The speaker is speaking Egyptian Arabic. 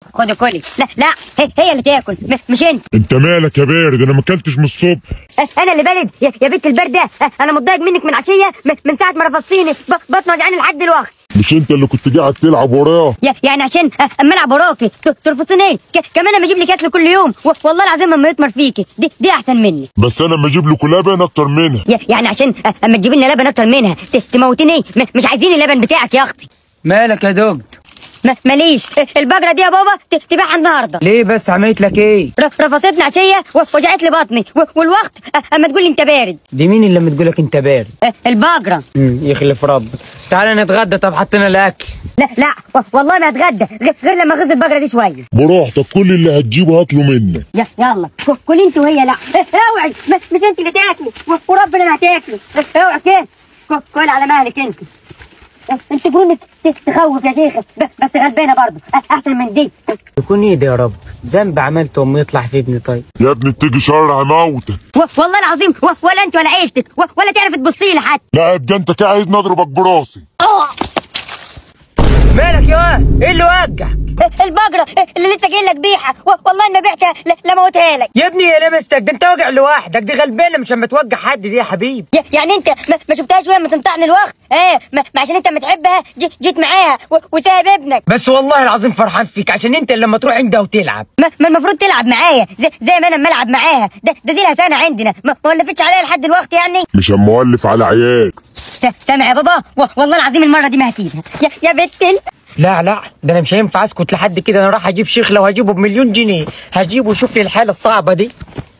خدي كلي لا لا هي, هي اللي تاكل م- مش انت انت مالك يا بارد انا ما اكلتش من الصبح أه، انا اللي بارد يا, يا بنت البرده أه، انا متضايق منك من عشيه م- من ساعه ما رفضتيني ب- بطني وجعاني لحد دلوقتي مش انت اللي كنت قاعد تلعب ورايا يا- يعني عشان أه، اما العب وراكي ت- ترفضيني ايه ك- كمان انا بجيب لك اكل كل يوم و- والله العظيم اما يطمر فيكي دي دي احسن مني بس انا ما اجيب لكم لبن اكتر منها يا- يعني عشان أه، اما تجيب لنا لبن اكتر منها ت- تموتيني م- مش عايزين اللبن بتاعك يا اختي مالك يا دكتور ما- ماليش أه، البقره دي يا بابا ت- تبيعها النهارده ليه بس عملت لك ايه ر- رفضتني عشيه و- وجعت لي بطني و- والوقت أه، اما تقول لي انت بارد دي مين اللي لما تقولك انت بارد أه، البقره مم، يخلف ربك تعالى نتغدى طب حطينا الاكل لا لا و- والله ما اتغدى غ- غير لما اغز البقره دي شويه براحتك كل اللي هتجيبه هاكله منك يا يلا ك- كل انت وهي لا اه، اوعي م- مش انت اللي تاكلي و- وربنا ما هتاكلي اه، اوعي كده ك- كل على مهلك انت اه، انت جرونك ت- تخوف يا شيخه ب- بس غلبانه برضه اه، احسن من دي يكون ايه ده يا رب ذنب عملته امي يطلع في ابني طيب يا ابني اتجي شر هموتك و- والله العظيم و- ولا انت ولا عيلتك و- ولا تعرف تبصي لي حتى لا ابقى انت كده عايز نضربك براسي اه، مالك يا واد ايه اللي وجعك اه، البقره اه، اللي لسه جاي لك بيحه و- والله ما بعتها ل- لموتها لك يا ابني يا لمستك ده انت واجع لوحدك دي غلبانه مش اما توجع حد دي يا حبيبي يا- يعني انت ما, ما شفتهاش وهي ما تنطعني الوقت ايه ما ما عشان انت متحبها جي جيت معاها و- وسايب ابنك بس والله العظيم فرحان فيك عشان انت لما تروح عندها وتلعب ما, ما المفروض تلعب معايا زي, زي ما انا بلعب معاها ده, ده دي لها سنه عندنا ما, ما ولفتش عليها لحد دلوقتي يعني مش اما اولف على عيال س- سامع يا بابا و- والله العظيم المره دي ما هسيبها يا, يا بنت ال- لا لا ده انا مش هينفع اسكت لحد كده انا راح اجيب شيخ لو هجيبه بمليون جنيه هجيبه وشوف لي الحاله الصعبه دي